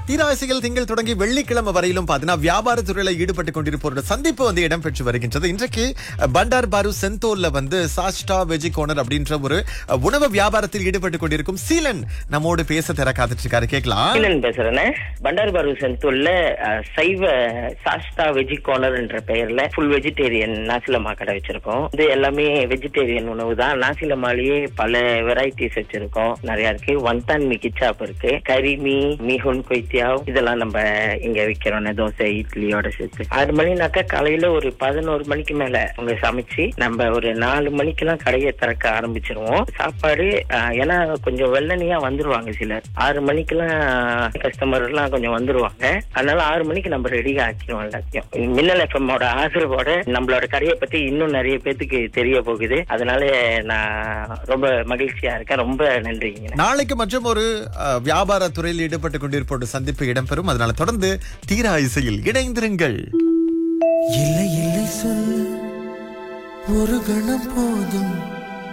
தீராசிகள் திங்கள் தொடங்கி வெள்ளிக்கிழமை வரையிலும் பாத்தீங்கன்னா வியாபார துறையில ஈடுபட்டு கொண்டிருப்பவரோட சந்திப்பு வந்து இடம்பெற்று வருகின்றது இன்றைக்கு அஹ், பண்டார் பாரு செந்தோல்ல வந்து சாஸ்டா வெஜி கோனர் அப்படின்ற ஒரு அஹ், உணவு வியாபாரத்தில் ஈடுபட்டு கொண்டிருக்கும் சீலன் நம்மோடு பேச தர காத்துட்டு இருக்காரு கேட்கலாம் சீலன் பேசுறேன் பண்டார் பாரு செந்தூர்ல அஹ், சைவ சாஸ்தா வெஜி கார்னர் என்ற பெயர்ல ஃபுல் வெஜிடேரியன் நாசிலமா கடை வச்சிருக்கோம் இது எல்லாமே வெஜிடேரியன் உணவு தான் நாசிலமாலேயே பல வெரைட்டிஸ் வச்சிருக்கோம் நிறைய இருக்கு வந்தான் மி கிச்சாப் இருக்கு கறி மீ மீஹுன் கொய்த்தியாவ் இதெல்லாம் நம்ம இங்க விக்கிறோம் தோசை இட்லியோட சேர்த்து ஆறு மணினாக்கா காலையில ஒரு பதினோரு மணிக்கு மேல அவங்க சமைச்சு நம்ம ஒரு நாலு மணிக்கெல்லாம் கடையை திறக்க ஆரம்பிச்சிருவோம் சாப்பாடு அஹ், ஏன்னா கொஞ்சம் வெள்ளனியா வந்துருவாங்க சிலர் ஆறு மணிக்கெல்லாம் கஸ்டமர் எல்லாம் கொஞ்சம் வந்துருவாங்க அதனால ஆறு மணிக்கு நம்ம ரெடியா ஆக்கிடுவோம் எல்லாத்தையும் மின்னல் எஃப்எம்மோட ஆதரவோட நம்மளோட கடையை பத்தி இன்னும் நிறைய பேத்துக்கு தெரிய போகுது அதனால நான் ரொம்ப மகிழ்ச்சியா இருக்கேன் ரொம்ப நன்றிங்க நாளைக்கு மற்றும் ஒரு அஹ், வியாபார துறையில் ஈடுபட்டு கொண்டிருப்போட சந்திப்பு இடம்பெறும் அதனால தொடர்ந்து தீரா இசையில் இணைந்திருங்கள் இல்லை இல்லை சொல் ஒரு கணம் போதும்